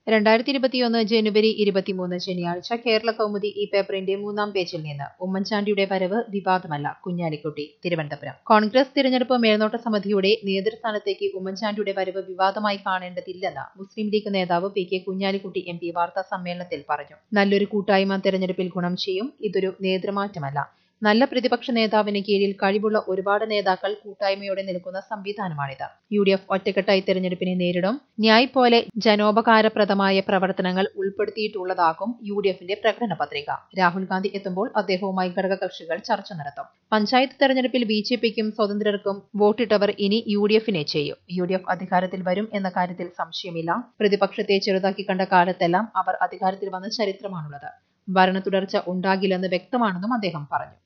രണ്ടായിരത്തി ഇരുപത്തിയൊന്ന് ജനുവരി ഇരുപത്തിമൂന്ന് ശനിയാഴ്ച കേരള കൗമുദി ഈ പേപ്പറിന്റെ മൂന്നാം പേജിൽ നിന്ന് ഉമ്മൻചാണ്ടിയുടെ വരവ് വിവാദമല്ല കുഞ്ഞാലിക്കുട്ടി തിരുവനന്തപുരം കോൺഗ്രസ് തിരഞ്ഞെടുപ്പ് മേൽനോട്ട സമിതിയുടെ നേതൃസ്ഥാനത്തേക്ക് ഉമ്മൻചാണ്ടിയുടെ വരവ് വിവാദമായി കാണേണ്ടതില്ലെന്ന് മുസ്ലിം ലീഗ് നേതാവ് P K Kunhalikutty M P വാർത്താ സമ്മേളനത്തിൽ പറഞ്ഞു നല്ലൊരു കൂട്ടായ്മ തെരഞ്ഞെടുപ്പിൽ ഗുണം ചെയ്യും ഇതൊരു നേതൃമാറ്റമല്ല നല്ല പ്രതിപക്ഷ നേതാവിന് കീഴിൽ കഴിവുള്ള ഒരുപാട് നേതാക്കൾ കൂട്ടായ്മയോടെ നിൽക്കുന്ന സംവിധാനമാണിത് യു ഡി എഫ് ഒറ്റക്കെട്ടായി തെരഞ്ഞെടുപ്പിനെ നേരിടും ന്യായ് പോലെ ജനോപകാരപ്രദമായ പ്രവർത്തനങ്ങൾ ഉൾപ്പെടുത്തിയിട്ടുള്ളതാകും യു ഡി എഫിന്റെ പ്രകടന പത്രിക രാഹുൽ ഗാന്ധി എത്തുമ്പോൾ അദ്ദേഹവുമായി ഘടകകക്ഷികൾ ചർച്ച നടത്തും പഞ്ചായത്ത് തെരഞ്ഞെടുപ്പിൽ ബി ജെ പിക്കും സ്വതന്ത്രർക്കും വോട്ടിട്ടവർ ഇനി യു ഡി എഫിനെ ചെയ്യും യു ഡി എഫ് അധികാരത്തിൽ വരും എന്ന കാര്യത്തിൽ സംശയമില്ല പ്രതിപക്ഷത്തെ ചെറുതാക്കി കണ്ട കാലത്തെല്ലാം അവർ അധികാരത്തിൽ വന്ന ചരിത്രമാണുള്ളത് ഭരണ തുടർച്ച ഉണ്ടാകില്ലെന്ന് വ്യക്തമാണെന്നും അദ്ദേഹം പറഞ്ഞു